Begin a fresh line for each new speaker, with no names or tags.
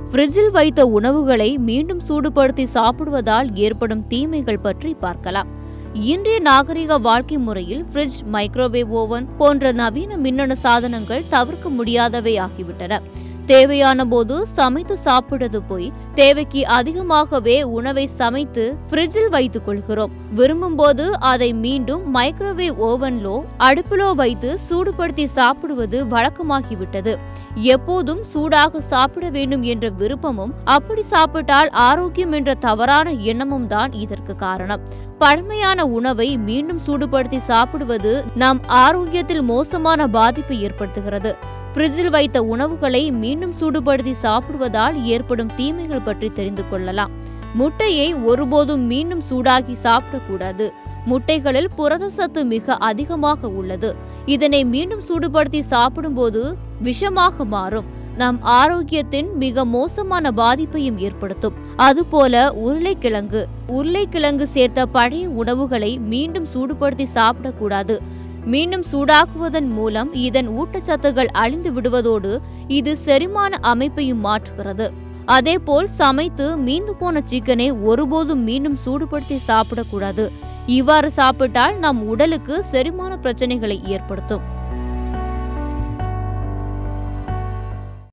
ஃப்ரிட்ஜில் வைத்த உணவுகளை மீண்டும் சூடுபடுத்தி சாப்பிடுவதால் ஏற்படும் தீமைகள் பற்றி பார்க்கலாம் இன்றைய நாகரிக வாழ்க்கை முறையில் ஃப்ரிட்ஜ் மைக்ரோவேவ் ஓவன் போன்ற நவீன மின்னணு சாதனங்கள் தவிர்க்க முடியாதவை ஆகிவிட்டன தேவையான போது சமைத்து சாப்பிடுறது போய் தேவைக்கு அதிகமாகவே உணவை சமைத்து ஃப்ரிட்ஜில் வைத்துக் கொள்கிறோம் விரும்பும் போது அதை மீண்டும் மைக்ரோவேவ் ஓவன்லோ அடுப்பிலோ வைத்து சூடுபடுத்தி சாப்பிடுவது வழக்கமாகிவிட்டது எப்போதும் சூடாக சாப்பிட வேண்டும் என்ற விருப்பமும் அப்படி சாப்பிட்டால் ஆரோக்கியம் என்ற தவறான எண்ணமும் தான் இதற்கு காரணம் பழமையான உணவை மீண்டும் சூடுபடுத்தி சாப்பிடுவது நம் ஆரோக்கியத்தில் மோசமான பாதிப்பை ஏற்படுத்துகிறது ஃப்ரிட்ஜில் வைத்த உணவுகளை மீண்டும் சூடுபடுத்தி சாப்பிடுவதால் ஏற்படும் தீமைகள் பற்றி தெரிந்து கொள்ளலாம் முட்டையை ஒருபோதும் மீண்டும் சூடாக்கி சாப்பிடக்கூடாது முட்டைகளில் புரத சத்து மிக அதிகமாக உள்ளது இதனை மீண்டும் சூடுபடுத்தி சாப்பிடும்போது விஷமாக மாறும் நம் ஆரோக்கியத்தின் மிக மோசமான பாதிப்பையும் ஏற்படுத்தும் அதுபோல உருளைக்கிழங்கு உருளைக்கிழங்கு சேர்த்த பழைய உணவுகளை மீண்டும் சூடுபடுத்தி சாப்பிடக்கூடாது மீண்டும் சூடாக்குவதன் மூலம் இதன் ஊட்டச்சத்துகள் அழிந்து விடுவதோடு இது செரிமான அமைப்பையும் மாற்றுகிறது அதேபோல் சமைத்து மீந்து போன சிக்கனை ஒருபோதும் மீண்டும் சூடுபடுத்தி சாப்பிடக்கூடாது இவ்வாறு சாப்பிட்டால் நம் உடலுக்கு செரிமான பிரச்சனைகளை ஏற்படுத்தும்